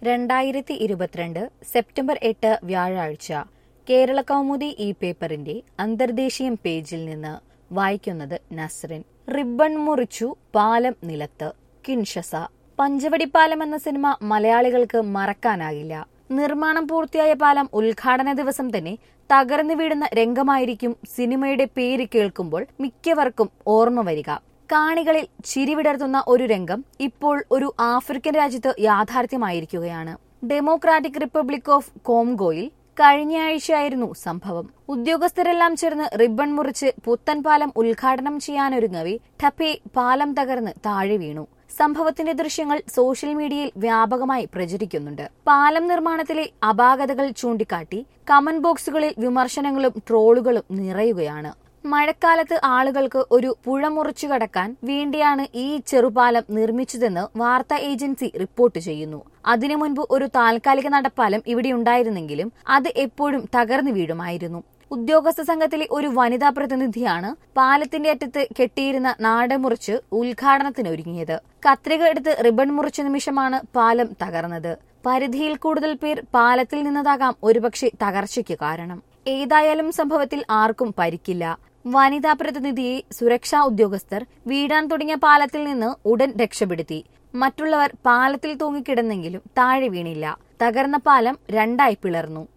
രണ്ടായിരത്തി ഇരുപത്തിരണ്ട് സെപ്റ്റംബർ എട്ട് വ്യാഴാഴ്ച കേരള കൗമുദി ഈ പേപ്പറിന്റെ അന്തർദേശീയം പേജിൽ നിന്ന് വായിക്കുന്നത് നസ്റിൻ റിബൺ മുറിച്ചു പാലം നിലത്ത് കിൻഷസ പഞ്ചവടി പാലം എന്ന സിനിമ മലയാളികൾക്ക് മറക്കാനാകില്ല നിർമ്മാണം പൂർത്തിയായ പാലം ഉദ്ഘാടന ദിവസം തന്നെ തകർന്നു വീഴുന്ന രംഗമായിരിക്കും സിനിമയുടെ പേര് കേൾക്കുമ്പോൾ മിക്കവർക്കും ഓർമ്മ വരിക കാണികളിൽ ചിരിവിടർത്തുന്ന ഒരു രംഗം ഇപ്പോൾ ഒരു ആഫ്രിക്കൻ രാജ്യത്ത് യാഥാർത്ഥ്യമായിരിക്കുകയാണ് ഡെമോക്രാറ്റിക് റിപ്പബ്ലിക് ഓഫ് കോംഗോയിൽ കഴിഞ്ഞയാഴ്ചയായിരുന്നു സംഭവം ഉദ്യോഗസ്ഥരെല്ലാം ചേർന്ന് റിബൺ മുറിച്ച് പുത്തൻ പാലം ഉദ്ഘാടനം ചെയ്യാനൊരുങ്ങവെ ടപ്പെ പാലം തകർന്ന് താഴെ വീണു സംഭവത്തിന്റെ ദൃശ്യങ്ങൾ സോഷ്യൽ മീഡിയയിൽ വ്യാപകമായി പ്രചരിക്കുന്നുണ്ട് പാലം നിർമ്മാണത്തിലെ അപാകതകൾ ചൂണ്ടിക്കാട്ടി കമന്റ് ബോക്സുകളിൽ വിമർശനങ്ങളും ട്രോളുകളും നിറയുകയാണ് മഴക്കാലത്ത് ആളുകൾക്ക് ഒരു പുഴ മുറിച്ചു കടക്കാൻ വേണ്ടിയാണ് ഈ ചെറുപാലം നിർമ്മിച്ചതെന്ന് വാർത്താ ഏജൻസി റിപ്പോർട്ട് ചെയ്യുന്നു അതിനു മുൻപ് ഒരു താൽക്കാലിക നടപ്പാലം ഇവിടെ ഉണ്ടായിരുന്നെങ്കിലും അത് എപ്പോഴും തകർന്നു വീഴുമായിരുന്നു ഉദ്യോഗസ്ഥ സംഘത്തിലെ ഒരു വനിതാ പ്രതിനിധിയാണ് പാലത്തിന്റെ അറ്റത്ത് കെട്ടിയിരുന്ന നാട മുറിച്ച് ഉദ്ഘാടനത്തിനൊരുങ്ങിയത് കത്രിക എടുത്ത് റിബൺ മുറിച്ച നിമിഷമാണ് പാലം തകർന്നത് പരിധിയിൽ കൂടുതൽ പേർ പാലത്തിൽ നിന്നതാകാം ഒരുപക്ഷെ തകർച്ചയ്ക്ക് കാരണം ഏതായാലും സംഭവത്തിൽ ആർക്കും പരിക്കില്ല വനിതാ പ്രതിനിധിയെ സുരക്ഷാ ഉദ്യോഗസ്ഥർ വീഴാൻ തുടങ്ങിയ പാലത്തിൽ നിന്ന് ഉടൻ രക്ഷപ്പെടുത്തി മറ്റുള്ളവർ പാലത്തിൽ തൂങ്ങിക്കിടന്നെങ്കിലും താഴെ വീണില്ല തകർന്ന പാലം രണ്ടായി പിളർന്നു